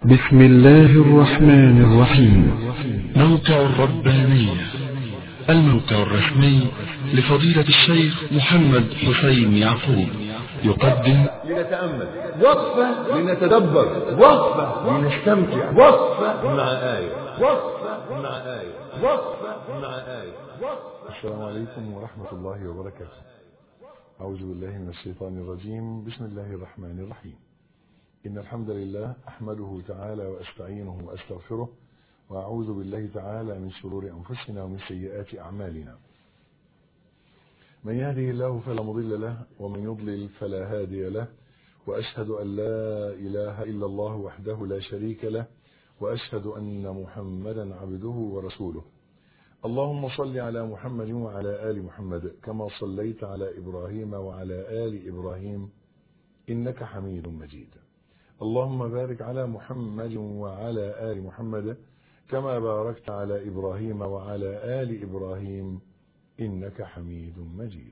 بسم الله الرحمن الرحيم موقع الربانية الموقع الرسمي لفضيلة الشيخ محمد حسين يعقوب يقدم لنتأمل وقفة لنتدبر وقفة لنستمتع وقفة مع آية وقفة مع آية وقفة مع آية السلام عليكم ورحمة الله وبركاته أعوذ بالله من الشيطان الرجيم بسم الله الرحمن الرحيم إن الحمد لله أحمده تعالى وأستعينه وأستغفره وأعوذ بالله تعالى من شرور أنفسنا ومن سيئات أعمالنا من يهده الله فلا مضل له ومن يضلل فلا هادي له وأشهد أن لا إله إلا الله وحده لا شريك له وأشهد أن محمدا عبده ورسوله اللهم صل على محمد وعلى آل محمد كما صليت على إبراهيم وعلى آل إبراهيم إنك حميد مجيد اللهم بارك على محمد وعلى آل محمد كما باركت على إبراهيم وعلى آل إبراهيم إنك حميد مجيد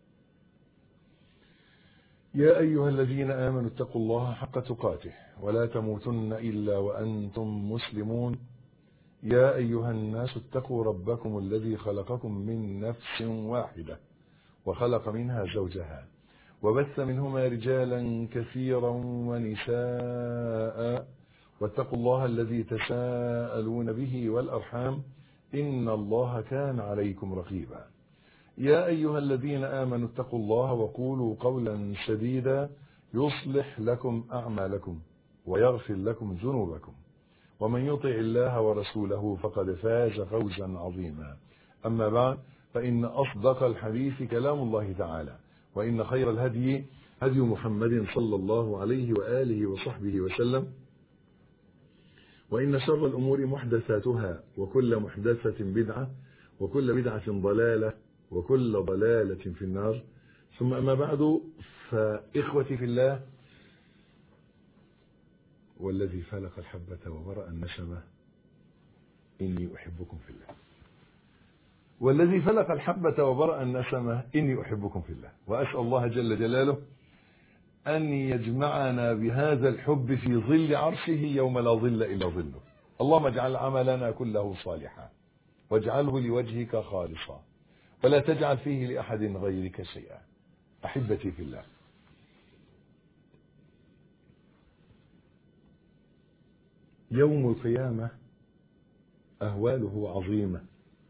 يا أيها الذين آمنوا اتقوا الله حق تقاته ولا تموتن إلا وأنتم مسلمون يا أيها الناس اتقوا ربكم الذي خلقكم من نفس واحدة وخلق منها زوجها وبث منهما رجالا كثيرا ونساء واتقوا الله الذي تساءلون به والأرحام إن الله كان عليكم رقيبا يا أيها الذين آمنوا اتقوا الله وقولوا قولا سديدا يصلح لكم أعمالكم ويغفر لكم ذنوبكم ومن يطع الله ورسوله فقد فاز فوزا عظيما أما بعد فإن أصدق الحديث كلام الله تعالى وإن خير الهدي هدي محمد صلى الله عليه وآله وصحبه وسلم وإن شر الأمور محدثاتها وكل محدثة بدعة وكل بدعة ضلالة وكل ضلالة في النار ثم أما بعد فإخوتي في الله والذي فلق الحبة وبرأ النشمة إني أحبكم في الله والذي فلق الحبة وبرأ النسمة إني أحبكم في الله وأسأل الله جل جلاله أن يجمعنا بهذا الحب في ظل عرشه يوم لا ظل إلا ظله اللهم اجعل عملنا كله صالحا واجعله لوجهك خالصا ولا تجعل فيه لأحد غيرك شيئا أحبتي في الله يوم القيامة أهواله عظيمة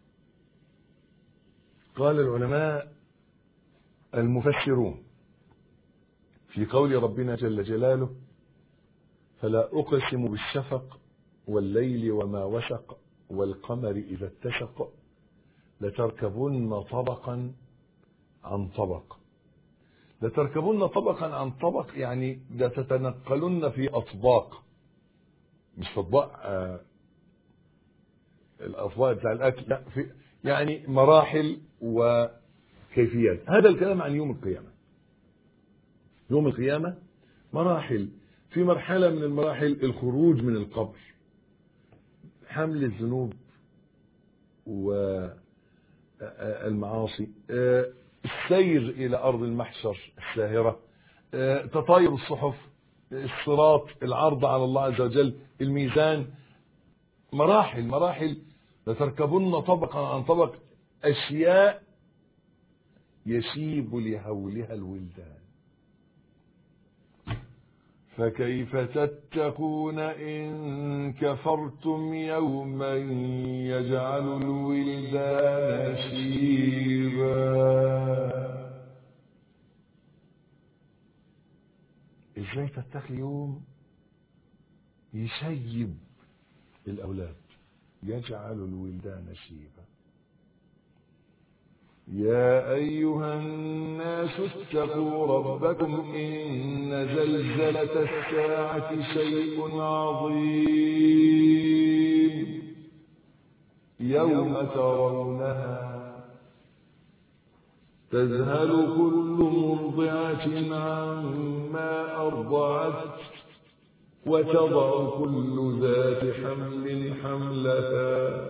قال العلماء المفسرون في قول ربنا جل جلاله فلا أقسم بالشفق والليل وما وسق والقمر إذا اتسق لتركبن طبقا عن طبق لتركبن طبقا عن طبق يعني لتتنقلن في أطباق مش في أطباق آه الأطباق بتاع الأكل لا في يعني مراحل وكيفيات هذا الكلام عن يوم القيامة يوم القيامة مراحل في مرحلة من المراحل الخروج من القبر حمل الذنوب والمعاصي السير إلى أرض المحشر الساهرة تطاير الصحف الصراط العرض على الله عز وجل الميزان مراحل مراحل لتركبن طبقا عن طبق أشياء يشيب لهولها الولدان فكيف تتقون إن كفرتم يوما يجعل الولدان شيبا ازاي تتقي يوم يشيب الأولاد يجعل الولدان شيبا يا أيها الناس اتقوا ربكم إن زلزلة الساعة شيء عظيم يوم ترونها تذهل كل مرضعة عما أرضعت وتضع كل ذات حمل حملها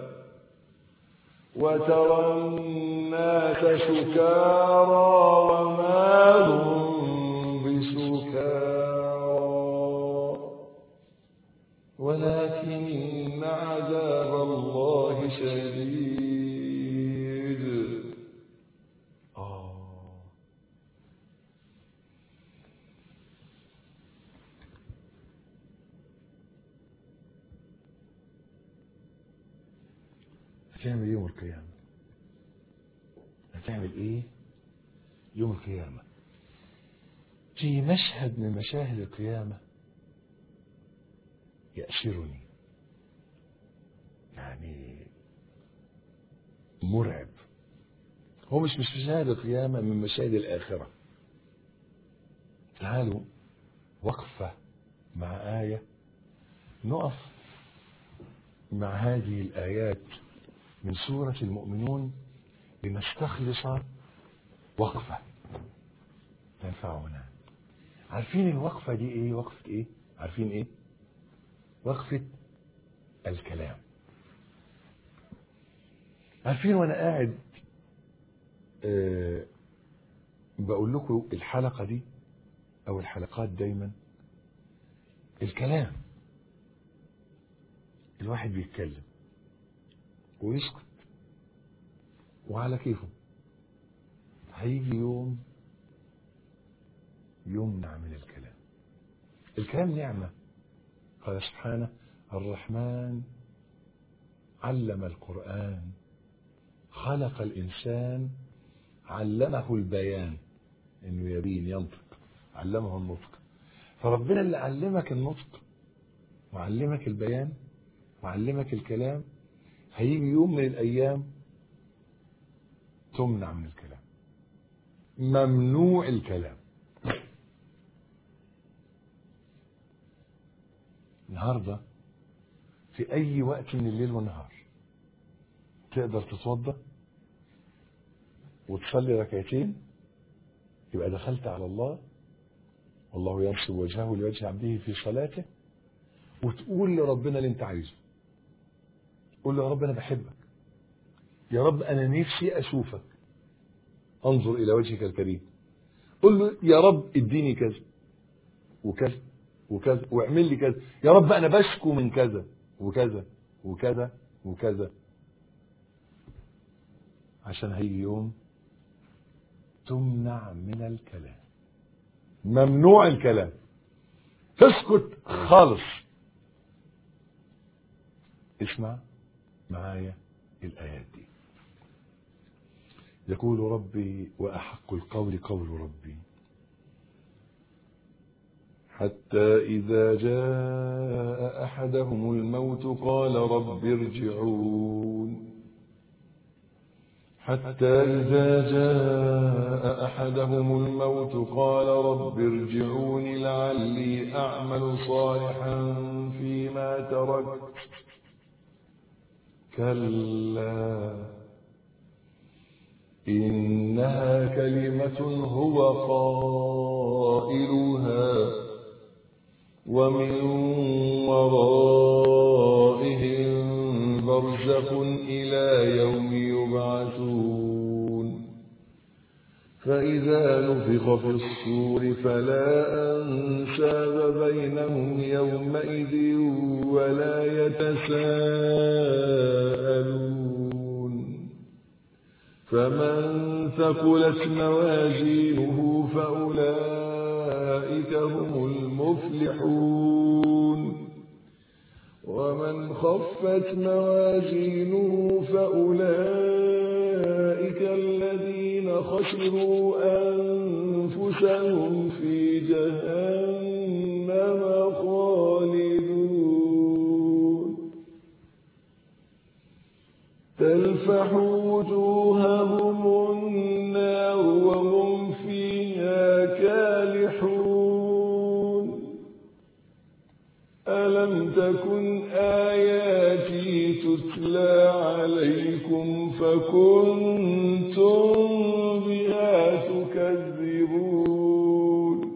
وترى الناس سكارى وما هم بسكارى ولكن عذاب الله شديد آه هتعمل ايه يوم القيامة هتعمل ايه يوم القيامة في مشهد من مشاهد القيامة يأسرني يعني مرعب هو مش مش مشاهد القيامة من مشاهد الآخرة تعالوا وقفة مع آية نقف مع هذه الآيات من سورة المؤمنون لنستخلص وقفة تنفعنا عارفين الوقفة دي ايه وقفة ايه عارفين ايه وقفة الكلام عارفين وانا قاعد أه بقول لكم الحلقة دي او الحلقات دايما الكلام الواحد بيتكلم ويسكت وعلى كيفه هيجي يوم يمنع من الكلام الكلام نعمة قال سبحانه الرحمن علم القرآن خلق الإنسان علمه البيان إنه يبين ينطق علمه النطق فربنا اللي علمك النطق وعلمك البيان وعلمك الكلام هيجي يوم من الأيام تمنع من الكلام ممنوع الكلام النهاردة في أي وقت من الليل والنهار تقدر تتوضى وتصلي ركعتين يبقى دخلت على الله والله ينصب وجهه لوجه عبده في صلاته وتقول لربنا اللي انت عايزه قول له يا رب انا بحبك يا رب انا نفسي اشوفك انظر الى وجهك الكريم قل له يا رب اديني كذا وكذا وكذا واعمل لي كذا يا رب انا بشكو من كذا وكذا وكذا وكذا عشان هيجي يوم تمنع من الكلام ممنوع الكلام تسكت خالص اسمع معايا الآيات دي يقول ربي وأحق القول قول ربي حتى إذا جاء أحدهم الموت قال رب ارجعون حتى إذا جاء أحدهم الموت قال رب ارجعون لعلي أعمل صالحا فيما تركت كلا إنها كلمة هو قائلها ومن ورائهم برزخ إلى يوم يبعثون فإذا نفخ في الصور فلا أنساب بينهم يومئذ ولا يتساءلون فمن ثقلت موازينه فأولئك هم المفلحون ومن خفت موازينه فأولئك الذين خسروا أنفسهم في جهنم خالدون تلفح وجوههم النار وهم فيها كالحون ألم تكن آياتي تتلى عليكم فكنتم بها تكذبون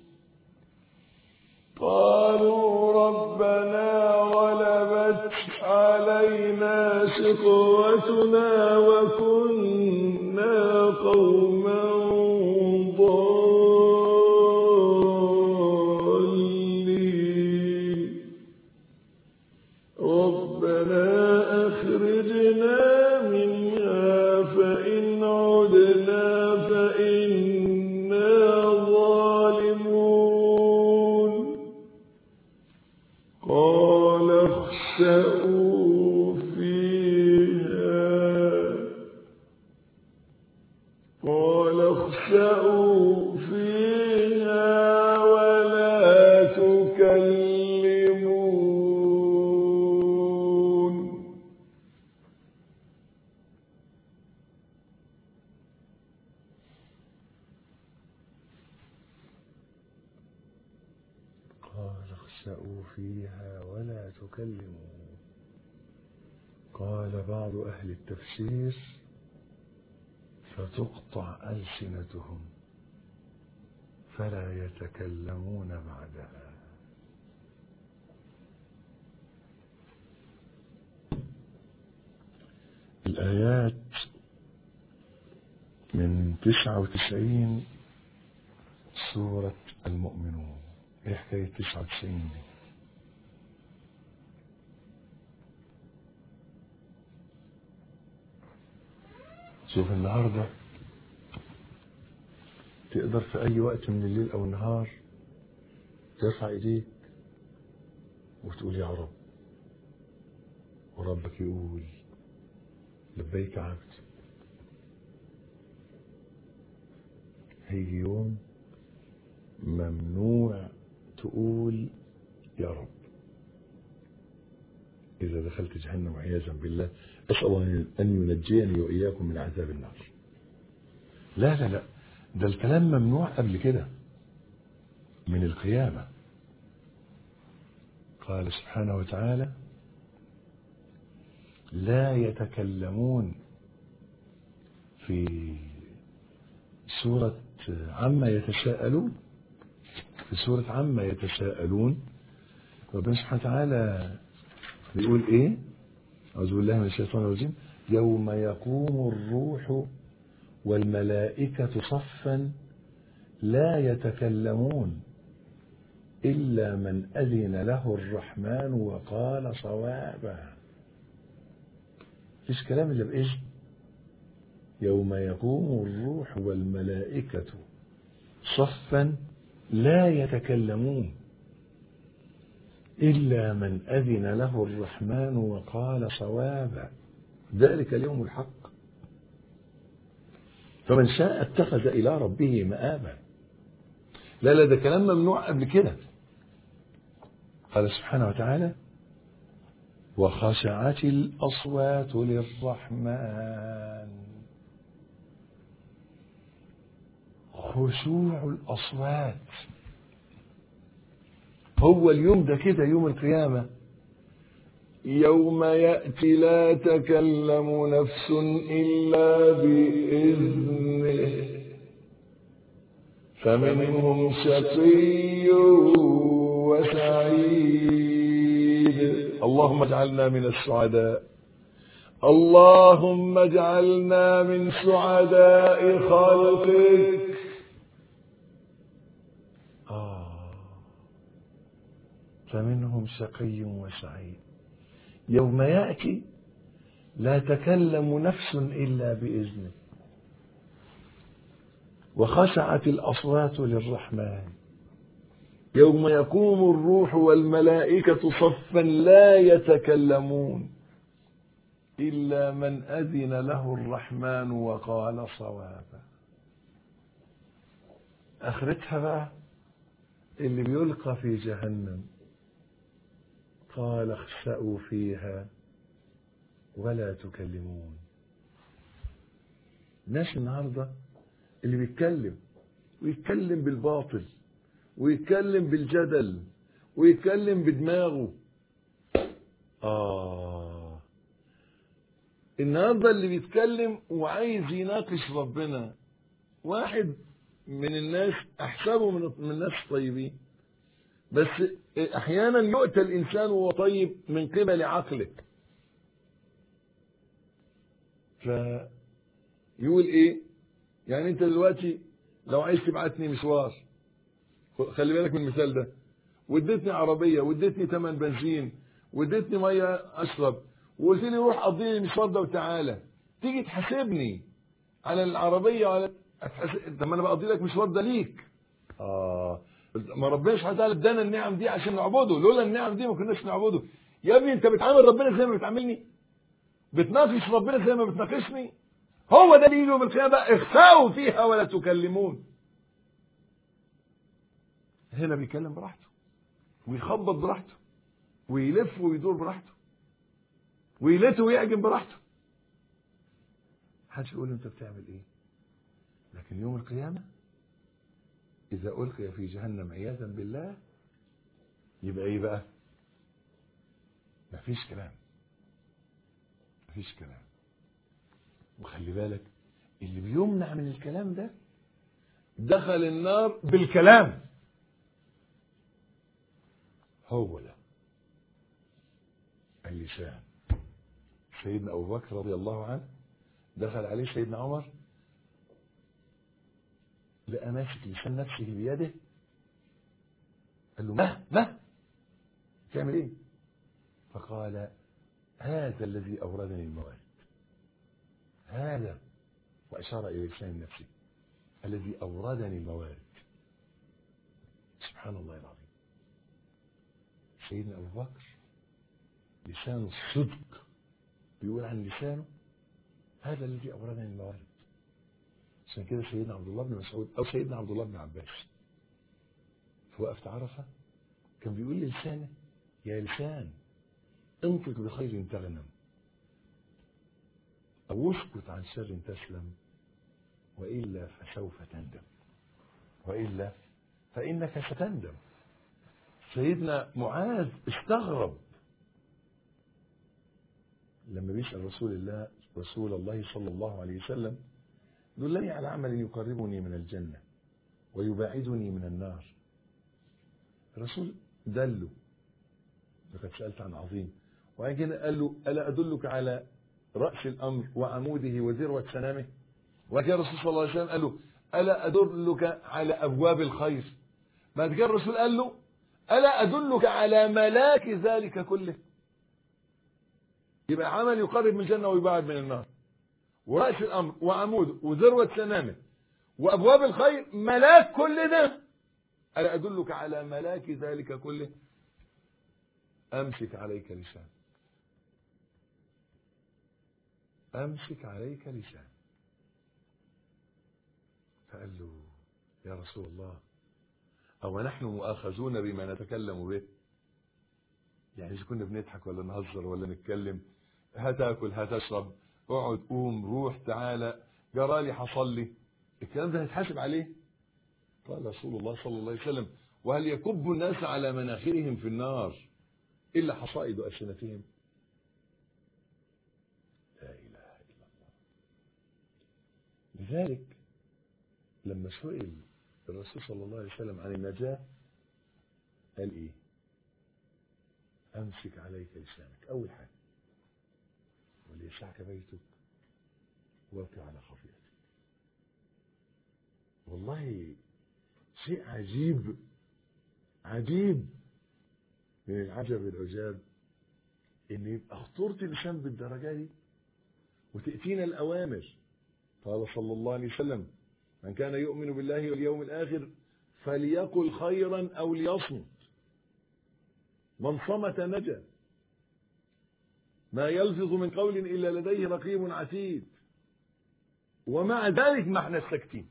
قالوا ربنا غلبت علينا شقوتنا وكنا قوما ضالين ربنا أخرجنا منها فإن عدنا فإنا ظالمون قال اخسأوا فيها قال اخسأوا فيها ولا تكلمون قال اخسأوا فيها ولا تكلمون قال بعض أهل التفسير فتقطع ألسنتهم فلا يتكلمون بعدها الآيات من تسعة وتسعين سورة المؤمنون ايه حكاية تسعة وتسعين دي شوف النهاردة تقدر في أي وقت من الليل أو النهار ترفع إيديك وتقول يا رب وربك يقول لبيك عبدي هيجي يوم ممنوع تقول يا رب إذا دخلت جهنم عياذا بالله أسأل الله أن ينجيني وإياكم من عذاب النار لا لا لا ده الكلام ممنوع قبل كده من القيامة قال سبحانه وتعالى لا يتكلمون في سورة عما يتساءلون في سورة عما يتساءلون ربنا سبحانه وتعالى بيقول ايه أعوذ بالله من الشيطان الرجيم يوم يقوم الروح والملائكة صفا لا يتكلمون إلا من أذن له الرحمن وقال صوابا فيش كلام إلا بإذن يوم يقوم الروح والملائكة صفا لا يتكلمون إلا من أذن له الرحمن وقال صوابا ذلك اليوم الحق فمن شاء اتخذ إلى ربه مآبا لا لا ده كلام ممنوع قبل كده قال سبحانه وتعالى وخشعت الأصوات للرحمن خشوع الأصوات هو اليوم ده كده يوم القيامة يوم يأتي لا تكلم نفس إلا بإذنه فمنهم شقي وسعيد اللهم اجعلنا من السعداء اللهم اجعلنا من سعداء خلقك آه فمنهم شقي وسعيد يوم يأتي لا تكلم نفس إلا بإذنه وخشعت الأصوات للرحمن يوم يقوم الروح والملائكة صفا لا يتكلمون إلا من أذن له الرحمن وقال صوابا آخرتها بقى اللي بيلقى في جهنم قال اخسأوا فيها ولا تكلمون ناس النهارده اللي بيتكلم ويتكلم بالباطل ويتكلم بالجدل ويتكلم بدماغه آه النهارده اللي بيتكلم وعايز يناقش ربنا واحد من الناس احسبه من من الناس الطيبين بس احيانا يؤتى الانسان وهو طيب من قبل عقله فيقول ايه يعني انت دلوقتي لو عايز تبعتني مشوار خلي بالك من المثال ده واديتني عربيه واديتني ثمن بنزين واديتني ميه اشرب وقلت لي روح قضي لي المشوار ده وتعالى تيجي تحاسبني على العربيه وعلى هتحاسب- طب ما انا بقضي لك مشوار ده ليك اه ما ربنا سبحانه وتعالى ادانا النعم دي عشان نعبده لولا النعم دي ما كناش نعبده يا ابني انت بتعامل ربنا زي ما بتعاملني بتناقش ربنا زي ما بتناقشني هو ده اللي يجي يوم القيامه اخفاوا فيها ولا تكلمون هنا بيتكلم براحته ويخبط براحته ويلف ويدور براحته ويلت ويعجن براحته محدش يقول له انت بتعمل ايه لكن يوم القيامه اذا القي في جهنم عياذا بالله يبقى ايه بقى مفيش كلام مفيش كلام وخلي بالك اللي بيمنع من الكلام ده دخل النار بالكلام هو ده اللسان سيدنا ابو بكر رضي الله عنه دخل عليه سيدنا عمر لقى ماسك لسان نفسه بيده قال له ما ما تعمل ايه فقال هذا الذي اوردني الموارد هذا واشار الى لسان نفسه الذي اوردني الموارد سبحان الله العظيم سيدنا ابو بكر لسان الصدق بيقول عن لسانه هذا الذي اوردني الموارد عشان كده سيدنا عبد الله بن مسعود او سيدنا عبد الله بن عباس في وقفة عرفة كان بيقول للسانه يا لسان انطق بخير تغنم او اسكت عن شر تسلم والا فسوف تندم والا فانك ستندم سيدنا معاذ استغرب لما بيسأل رسول الله رسول الله صلى الله عليه وسلم دلني على عمل يقربني من الجنة ويباعدني من النار الرسول دله لقد سألت عن عظيم وبعدين قال له ألا أدلك على رأس الأمر وعموده وذروة سنامه وكان الرسول صلى الله عليه وسلم قال له ألا أدلك على أبواب الخير بعد كده الرسول قال له ألا أدلك على ملاك ذلك كله يبقى عمل يقرب من الجنة ويبعد من النار ورأس الأمر وعمود وذروة سنامه وأبواب الخير ملاك كل ده ألا أدلك على ملاك ذلك كله أمسك عليك لسان أمسك عليك لسان فقال له يا رسول الله أو نحن مؤاخذون بما نتكلم به يعني إذا كنا بنضحك ولا نهزر ولا نتكلم هتاكل هتشرب اقعد قوم روح تعالى جرالي حصل لي الكلام ده هيتحاسب عليه قال رسول الله صلى الله عليه وسلم وهل يكب الناس على مناخرهم في النار إلا حصائد ألسنتهم لا إله إلا الله لذلك لما سئل الرسول صلى الله عليه وسلم عن النجاة قال إيه أمسك عليك لسانك أول حاجة وليسعك بيتك وابكي على خطيئتك والله شيء عجيب عجيب من العجب العجاب ان يبقى خطورة اللسان بالدرجة دي وتأتينا الأوامر قال صلى الله عليه وسلم من كان يؤمن بالله واليوم الآخر فليقل خيرا أو ليصمت من صمت نجا ما يلفظ من قول إلا لديه رقيب عتيد ومع ذلك ما احنا ساكتين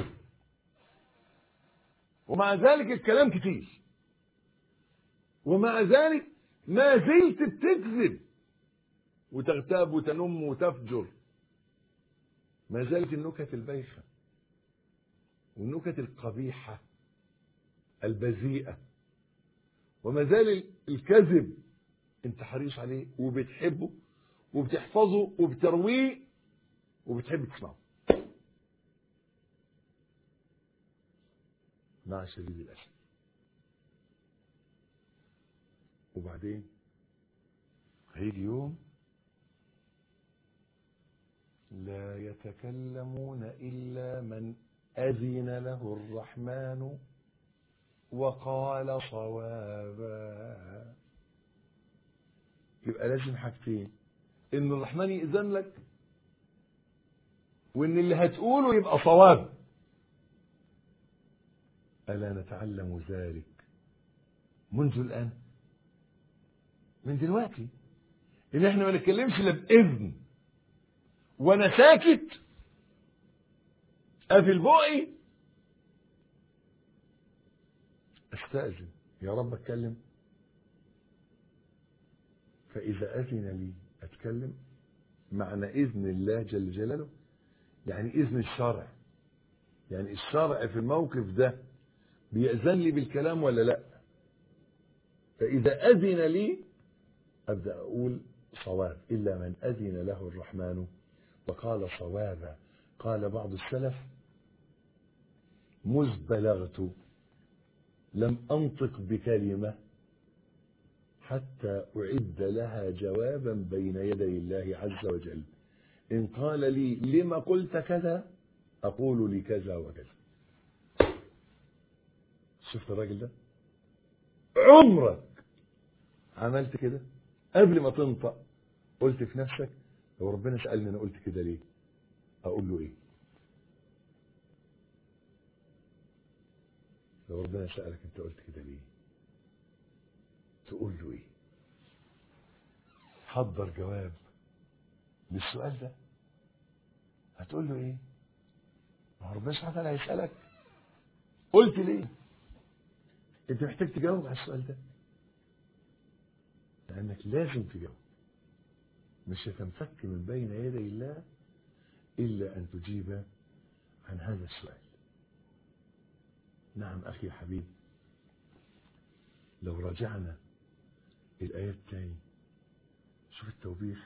ومع ذلك الكلام كتير ومع ذلك ما زلت بتكذب وتغتاب وتنم وتفجر ما زالت النكت البايخة والنكت القبيحة البذيئة وما زال الكذب انت حريص عليه وبتحبه وبتحفظه وبترويه وبتحب تسمعه مع شديد الأسف وبعدين هيجي يوم لا يتكلمون إلا من أذن له الرحمن وقال صوابا يبقى لازم حاجتين ان الرحمن يأذن لك وان اللي هتقوله يبقى صواب ألا نتعلم ذلك منذ الآن من دلوقتي ان احنا ما نتكلمش الا باذن وانا ساكت قافل بقي استأذن يا رب اتكلم فإذا أذن لي أتكلم معنى إذن الله جل جلاله يعني إذن الشرع يعني الشرع في الموقف ده بيأذن لي بالكلام ولا لا فإذا أذن لي أبدأ أقول صواب إلا من أذن له الرحمن وقال صوابا قال بعض السلف مذ بلغت لم أنطق بكلمة حتى أعد لها جوابا بين يدي الله عز وجل إن قال لي لما قلت كذا أقول لكذا وكذا شفت الراجل ده عمرك عملت كده قبل ما تنطق قلت في نفسك لو ربنا سألني أنا قلت كده ليه أقول له إيه لو ربنا سألك أنت قلت كده ليه تقول له إيه حضر جواب للسؤال ده هتقول له إيه ما هو ربنا سبحانه وتعالى هيسألك قلت ليه أنت محتاج تجاوب على السؤال ده لأنك لازم تجاوب مش هتنفك من بين يدي الله إلا أن تجيب عن هذا السؤال نعم أخي حبيب لو راجعنا الآيات تاني شوف التوبيخ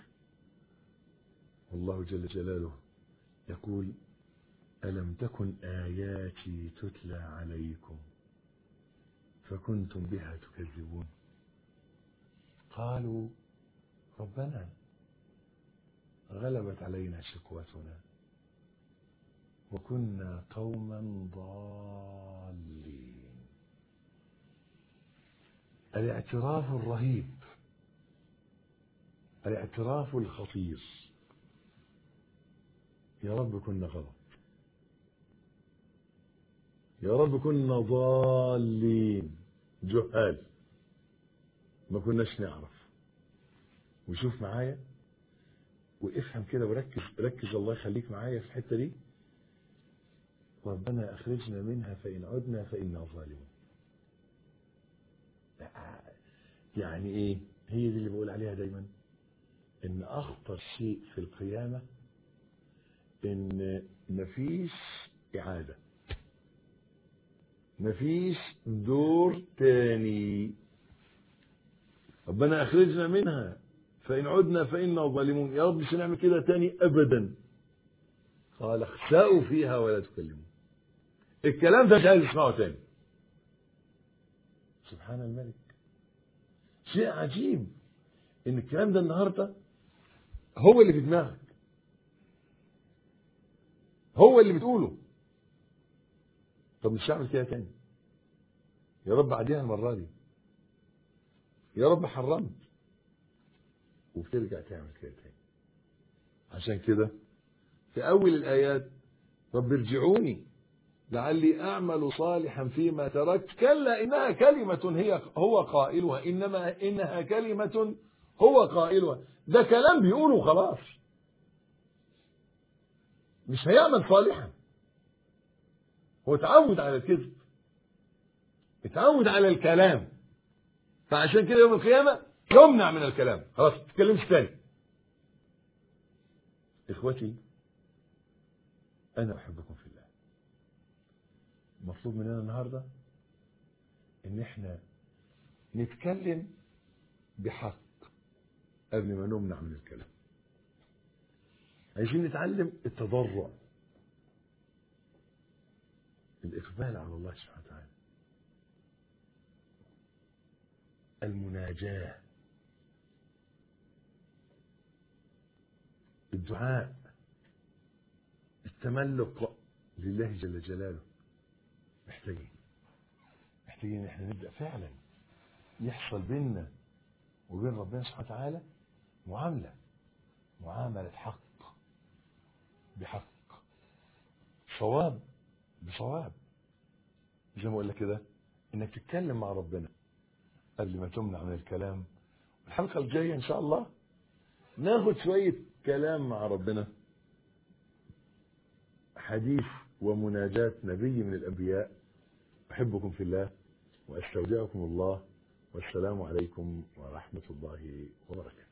والله جل جلاله يقول ألم تكن آياتي تتلى عليكم فكنتم بها تكذبون قالوا ربنا غلبت علينا شقوتنا وكنا قوما ضالين الاعتراف الرهيب الاعتراف الخطير يا رب كنا غلط يا رب كنا ضالين جهال ما كناش نعرف وشوف معايا وافهم كده وركز ركز الله يخليك معايا في الحته دي ربنا اخرجنا منها فان عدنا فانا ظالمون يعني ايه هي دي اللي بقول عليها دايما ان اخطر شيء في القيامه ان مفيش اعاده مفيش دور تاني ربنا اخرجنا منها فان عدنا فانا ظالمون يا رب مش هنعمل كده تاني ابدا قال اخسأوا فيها ولا تكلمون الكلام ده مش عايز اسمعه تاني سبحان الملك شيء عجيب ان الكلام ده النهارده هو اللي في دماغك هو اللي بتقوله طب مش هعمل كده تاني يا رب عديها المره دي يا رب حرمت وبترجع تعمل كده تاني عشان كده في اول الايات رب ارجعوني لعلي اعمل صالحا فيما تركت كلا انها كلمه هي هو قائلها انما انها كلمه هو قائلها ده كلام بيقوله خلاص مش هيعمل صالحا هو اتعود على الكذب اتعود على الكلام فعشان كده يوم القيامة يمنع من الكلام خلاص ما تتكلمش تاني اخوتي انا احبكم في الله المطلوب مننا النهاردة ان احنا نتكلم بحق قبل ما نمنع من الكلام عايزين نتعلم التضرع الإقبال على الله سبحانه وتعالى المناجاة الدعاء التملق لله جل جلاله محتاجين محتاجين ان احنا نبدأ فعلا يحصل بينا وبين ربنا سبحانه وتعالى معاملة معاملة حق بحق صواب بصواب زي ما اقول لك كده انك تتكلم مع ربنا قبل ما تمنع من الكلام الحلقة الجاية ان شاء الله ناخد شوية كلام مع ربنا حديث ومناجاة نبي من الأنبياء أحبكم في الله وأستودعكم الله والسلام عليكم ورحمة الله وبركاته